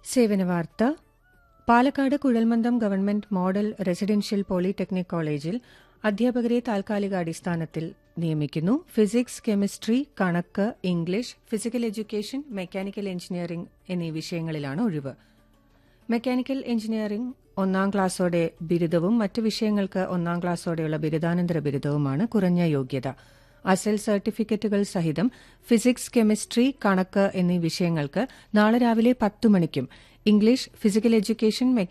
സേവന വാർത്ത പാലക്കാട് കുഴൽമന്ദം ഗവൺമെന്റ് മോഡൽ റെസിഡൻഷ്യൽ പോളിടെക്നിക് കോളേജിൽ അധ്യാപകരെ താൽക്കാലിക അടിസ്ഥാനത്തിൽ നിയമിക്കുന്നു ഫിസിക്സ് കെമിസ്ട്രി കണക്ക് English physical education mechanical engineering എന്നീ വിഷയങ്ങളിലാണ് ഒഴിവ് മെക്കാനിക്കൽ എഞ്ചിനീയറിംഗ് ഒന്നാം ക്ലാസ്സോടെ ബിരുദവും മറ്റ് വിഷയങ്ങൾക്ക് ഒന്നാം ക്ലാസ്സോടെയുള്ള ബിരുദാനന്തര ബിരുദവുമാണ് കുറഞ്ഞ യോഗ്യത അസൽ സർട്ടിഫിക്കറ്റുകൾ സഹിതം ഫിസിക്സ് കെമിസ്ട്രി കണക്ക് എന്നീ വിഷയങ്ങൾക്ക് നാളെ രാവിലെ പത്ത് മണിക്കും ഇംഗ്ലീഷ് ഫിസിക്കൽ എഡ്യൂക്കേഷൻ